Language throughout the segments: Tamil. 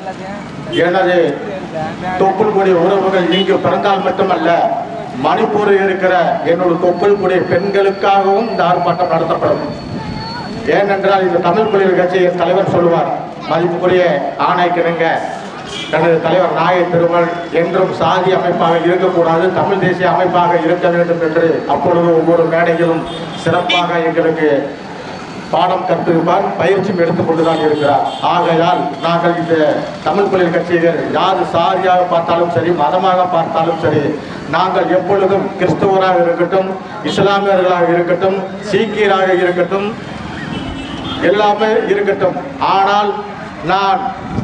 எனது தொப்புள் கொடி உறவுகள் இங்கு பிறந்தால் மட்டுமல்ல மணிப்பூரில் இருக்கிற என்னோட தொப்புள் கொடி பெண்களுக்காகவும் இந்த ஆர்ப்பாட்டம் நடத்தப்படும் ஏனென்றால் இந்த தமிழ் புலிகள் கட்சியின் தலைவர் சொல்லுவார் மதிப்புக்குரிய ஆணைக்கிணங்க எனது தலைவர் நாய திருமல் என்றும் சாதி அமைப்பாக இருக்கக்கூடாது தமிழ் தேசிய அமைப்பாக இருக்க வேண்டும் என்று அப்பொழுது ஒவ்வொரு மேடையிலும் சிறப்பாக எங்களுக்கு பாடம் கற்பிப்பார் பயிற்சியும் எடுத்துக்கொண்டுதான் இருக்கிறார் ஆகையால் நாங்கள் இந்த தமிழ் புலிகள் கட்சிகள் யார் சாதியாக பார்த்தாலும் சரி மதமாக பார்த்தாலும் சரி நாங்கள் எப்பொழுதும் கிறிஸ்தவராக இருக்கட்டும் இஸ்லாமியர்களாக இருக்கட்டும் சீக்கியராக இருக்கட்டும் எல்லாமே இருக்கட்டும் ஆனால் நான்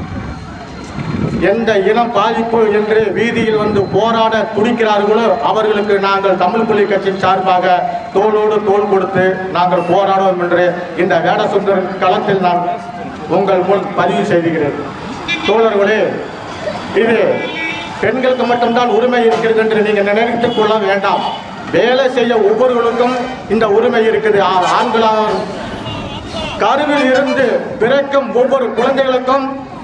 எந்த இனம் பாதிப்பு என்று வீதியில் வந்து போராட துடிக்கிறார்களோ அவர்களுக்கு நாங்கள் தமிழ் புலி கட்சியின் சார்பாக தோளோடு தோள் கொடுத்து நாங்கள் போராடுவோம் என்று இந்த வேடசுந்தர் களத்தில் நான் உங்கள் முன் பதிவு செய்கிறேன் தோழர்களே இது பெண்களுக்கு மட்டும்தான் உரிமை இருக்கிறது என்று நீங்கள் நினைத்துக் கொள்ள வேண்டாம் வேலை செய்ய ஒவ்வொருவருக்கும் இந்த உரிமை இருக்குது ஆ- ஆண்களாக கருவில் இருந்து பிறக்கும் ஒவ்வொரு குழந்தைகளுக்கும்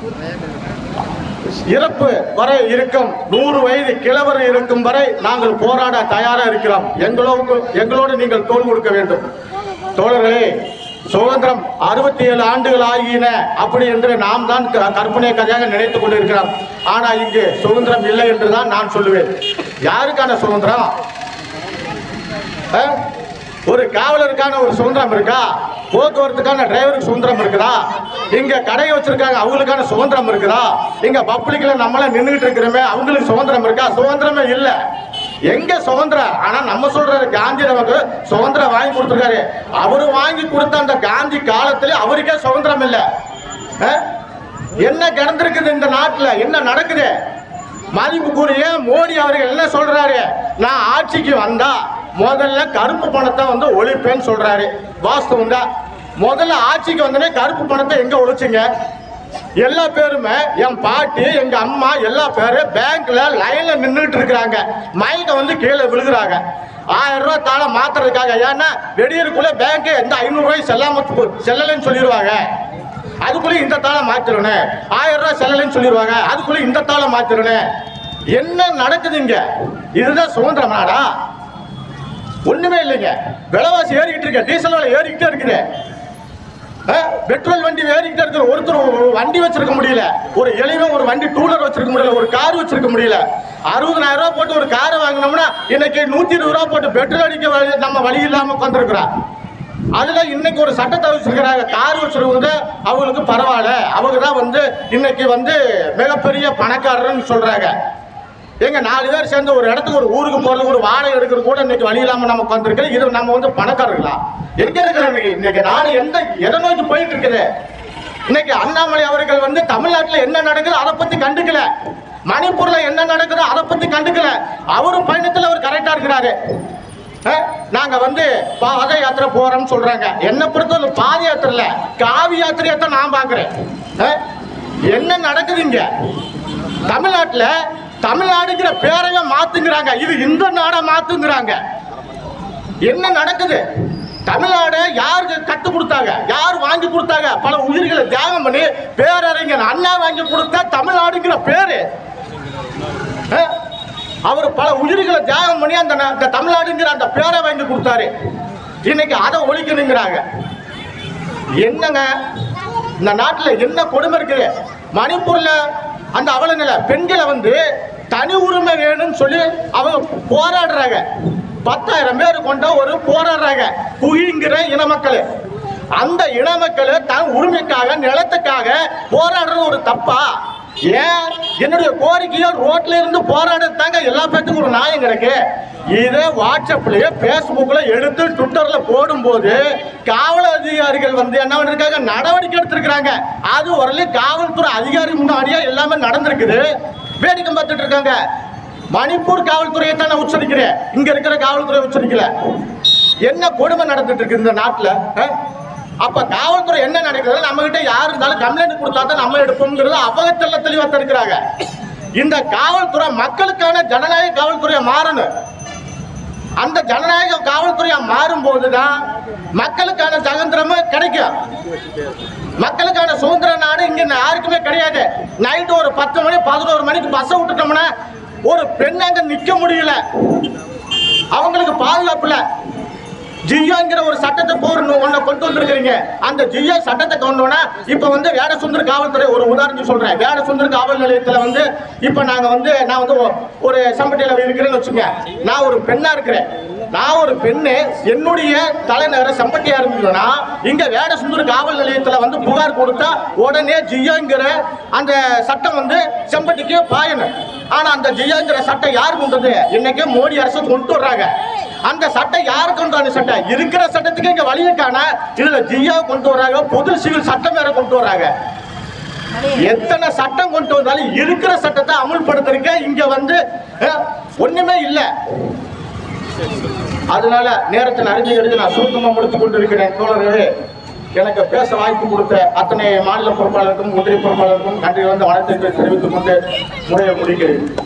இறப்பு வரை இருக்கும் நூறு வயது கிழவர் இருக்கும் வரை நாங்கள் போராட தயாரா இருக்கிறோம் எங்களோடு எங்களோடு நீங்கள் தோல் கொடுக்க வேண்டும் தோழர்களே சுதந்திரம் அறுபத்தி ஏழு ஆண்டுகள் ஆகின அப்படி என்று நாம் தான் க- கற்பனை கதையாக நினைத்துக் கொண்டிருக்கிறோம் ஆனா இங்கு சுதந்திரம் இல்லை என்று தான் நான் சொல்லுவேன் யாருக்கான சுதந்திரம் ஆ? ஒரு காவலருக்கான ஒரு சுதந்திரம் இருக்கா போக்குவரத்துக்கான டிரைவருக்கு சுதந்திரம் இருக்குதா இங்க கடையை வச்சிருக்காங்க அவங்களுக்கான சுதந்திரம் இருக்குதா இங்க பப்ளிக்ல நம்மள நின்றுட்டு இருக்கிறோமே அவங்களுக்கு சுதந்திரம் இருக்கா சுதந்திரமே இல்ல எங்க சுதந்திரம் ஆனா நம்ம சொல்றாரு காந்தி நமக்கு சுதந்திரம் வாங்கி கொடுத்திருக்காரு அவரு வாங்கி கொடுத்த அந்த காந்தி காலத்துல அவருக்கே சுதந்திரம் இல்ல ஆ? என்ன கிடந்திருக்குது இந்த நாட்டுல என்ன நடக்குது மதிப்புக்குரிய மோடி அவர்கள் என்ன சொல்றாரு நான் ஆட்சிக்கு வந்தா முதல்ல கருப்பு பணத்தை வந்து ஒழிப்பேன்னு சொல்றாரு வாஸ்தவம் தான் முதல்ல ஆட்சிக்கு வந்தனே கருப்பு பணத்தை எங்க ஒழிச்சிங்க எல்லா பேருமே என் பாட்டி எங்க அம்மா எல்லா பேரும் பேங்க்ல லைன்ல நின்றுட்டு இருக்கிறாங்க மைக்க வந்து கீழே விழுகுறாங்க ஆயிரம் ரூபாய் தாள மாத்துறதுக்காக ஏன்னா வெடியருக்குள்ள பேங்க் எந்த ஐநூறு ரூபாய் செல்லாம செல்லலைன்னு சொல்லிடுவாங்க அதுக்குள்ள இந்த தாளை மாத்திரணும் ஆயிரம் ரூபாய் செல்லலைன்னு சொல்லிடுவாங்க அதுக்குள்ள இந்த தாளை மாத்திரணும் என்ன நடக்குது இங்க இதுதான் சுதந்திரம் நாடா ஒண்ணுமே இல்லைங்க விலைவாசி ஏறிக்கிட்டு இருக்கு டீசல் விலை ஏறிக்கிட்டே இருக்குது ஆ, பெட்ரோல் வண்டி ஏறிக்கிட்டே இருக்கிற ஒருத்தர் ஒரு வண்டி வச்சிருக்க முடியல ஒரு எளிவன் ஒரு வண்டி டூலர் வச்சிருக்க முடியல ஒரு கார் வச்சிருக்க முடியல அறுபதாயிரம் ரூபாய் போட்டு ஒரு காரை வாங்கினோம்னா இன்னைக்கு நூத்தி இருபது ரூபாய் போட்டு பெட்ரோல் அடிக்க வழி- நம்ம வழி இல்லாம உட்காந்துருக்கிறோம் அதுல இன்னைக்கு ஒரு சட்டத்தை வச்சிருக்கிறாங்க கார் வச்சிருக்கவங்க அவங்களுக்கு பரவாயில்ல அவங்க தான் வந்து இன்னைக்கு வந்து மிகப்பெரிய பணக்காரர்னு சொல்றாங்க எங்க நாலு பேர் சேர்ந்து ஒரு இடத்துக்கு ஒரு ஊருக்கு போறது ஒரு வாடகை எடுக்கிறது கூட இன்னைக்கு வழி இல்லாம நம்ம உட்காந்துருக்கோம் இது நம்ம வந்து பணக்காரர்களா எங்க இருக்கிறோம் இன்னைக்கு இன்னைக்கு நாடு எந்த எதை நோக்கி போயிட்டு இருக்குது இன்னைக்கு அண்ணாமலை அவர்கள் வந்து தமிழ்நாட்டுல என்ன நடக்குது அதை பத்தி கண்டுக்கல மணிப்பூர்ல என்ன நடக்குதோ அதை பத்தி கண்டுக்கல அவரும் பயணத்துல அவர் கரெக்டா இருக்கிறாரு அஹ், நாங்க வந்து பாத யாத்திரை போறோம்னு சொல்றாங்க என்ன பொறுத்தவரை பாத யாத்திரை இல்ல காவி யாத்திரையை தான் நான் பாக்குறேன் அஹ், என்ன நடக்குது இங்க தமிழ்நாட்டுல தமிழ்நாடுங்கிற பேரைய மாத்துங்கிறாங்க இது இந்த நாடா மாத்துங்கிறாங்க என்ன நடக்குது தமிழ்நாடு யாருக்கு கத்து கொடுத்தாங்க யார் வாங்கி கொடுத்தாங்க பல உயிர்களை தியாகம் பண்ணி பேரறிஞர் அண்ணா வாங்கி கொடுத்தா தமிழ்நாடுங்கிற பேரு அஹ்? அவர் பல உயிர்களை தியாகம் பண்ணி அந்த நா- அந்த தமிழ்நாடுங்கிற அந்த பேரை வாங்கி கொடுத்தாரு இன்னைக்கு அதை ஒழிக்கணுங்கிறாங்க என்னங்க இந்த நாட்டுல என்ன கொடுமை இருக்குது மணிப்பூர்ல அந்த அவல நிலை பெண்களை வந்து தனி உரிமை வேணும்னு சொல்லி அவங்க போராடுறாங்க பத்தாயிரம் பேர் கொண்ட ஒரு போராடுறாங்க குயிங்கிற இன மக்கள் அந்த இன மக்கள் தன் உரிமைக்காக நிலத்துக்காக போராடுறது ஒரு தப்பா ஏன் என்னுடைய கோரிக்கையோ ரோட்ல இருந்து போராடுறது தாங்க எல்லா பேத்துக்கும் ஒரு நியாயம் கிடக்கு இதை வாட்ஸ்அப்லயே பேஸ்புக்ல எடுத்து ட்விட்டர்ல போடும்போது காவல் அதிகாரிகள் வந்து என்ன பண்ணிருக்காங்க நடவடிக்கை எடுத்திருக்கிறாங்க அது வரலையும் காவல்துறை அதிகாரி முன்னாடியே எல்லாமே நடந்திருக்குது வேடிக்கை பார்த்துட்டு இருக்காங்க மணிப்பூர் காவல்துறையை தான் நான் உச்சரிக்கிறேன் இங்க இருக்கிற காவல்துறை உச்சரிக்கல என்ன கொடுமை நடந்துட்டு இருக்கு இந்த நாட்டுல அஹ்? அப்ப காவல்துறை என்ன நினைக்கிறது நம்ம கிட்ட யார் இருந்தாலும் கம்ப்ளைண்ட் கொடுத்தா தான் நம்ம எடுப்போம்ங்கிறது அவங்க தெள்ள தெளிவா இருக்கிறாங்க இந்த காவல்துறை மக்களுக்கான ஜனநாயக காவல்துறையை மாறணும் அந்த ஜனநாயக காவல்துறையா மாறும் போதுதான் மக்களுக்கான சுதந்திரமும் கிடைக்கும் மக்களுக்கான சுதந்திர நாடு இங்க யாருக்குமே கிடையாது நைட்டு ஒரு பத்து மணி பதினோரு மணிக்கு பஸ்ஸை விட்டுட்டோம்னா ஒரு பெண் அங்க நிக்க முடியல அவங்களுக்கு பாதுகாப்பு இல்ல ஜியோங்கிற ஒரு சட்டத்தை போர் ஒன்ன கொண்டு வந்திருக்கிறீங்க அந்த ஜியோ சட்டத்தை கொண்டோன்னா இப்ப வந்து வேட சுந்தர் காவல்துறை ஒரு உதாரணம் சொல்றேன் வேட சுந்தர் காவல் நிலையத்துல வந்து இப்ப நாங்க வந்து நான் வந்து ஒ- ஒரு சம்பட்டியில இருக்கிறேன்னு வச்சுங்க நான் ஒரு பெண்ணா இருக்கிறேன் நான் ஒரு பெண்ணு என்னுடைய தலைநகர செம்பட்டியா இருந்ததுன்னா இங்க வேட சுந்தர் காவல் நிலையத்துல வந்து புகார் கொடுத்தா உடனே ஜியோங்கிற அந்த சட்டம் வந்து செம்பட்டிக்கு பாயணும் ஆனா அந்த ஜியோங்கிற சட்டம் யார் கொண்டு வந்தது இன்னைக்கு மோடி அரசு கொண்டு வர்றாங்க அந்த சட்டம் யாரு கொண்டு வந்த சட்டம் இருக்கிற சட்டத்துக்கு இங்க வழியை காண இதுல ஜியோ கொண்டு வர்றாங்க பொது சிவில் சட்டம் வேற கொண்டு வர்றாங்க எத்தனை சட்டம் கொண்டு வந்தாலும் இருக்கிற சட்டத்தை அமுல்படுத்துறதுக்கு இங்க வந்து அஹ், ஒண்ணுமே இல்ல அதனால நேரத்தின் அறிஞ்சு எடுத்து நான் சுருக்கமா முடித்துக் கொண்டிருக்கிறேன் தோழர்களே எனக்கு பேச வாய்ப்பு கொடுத்த அத்தனை மாநில பொறுப்பாளருக்கும் ஒன்றிய பொறுப்பாளருக்கும் நன்றி வந்து வணக்கத்தை தெரிவித்துக் கொண்டு முறையை முடிக்கிறேன்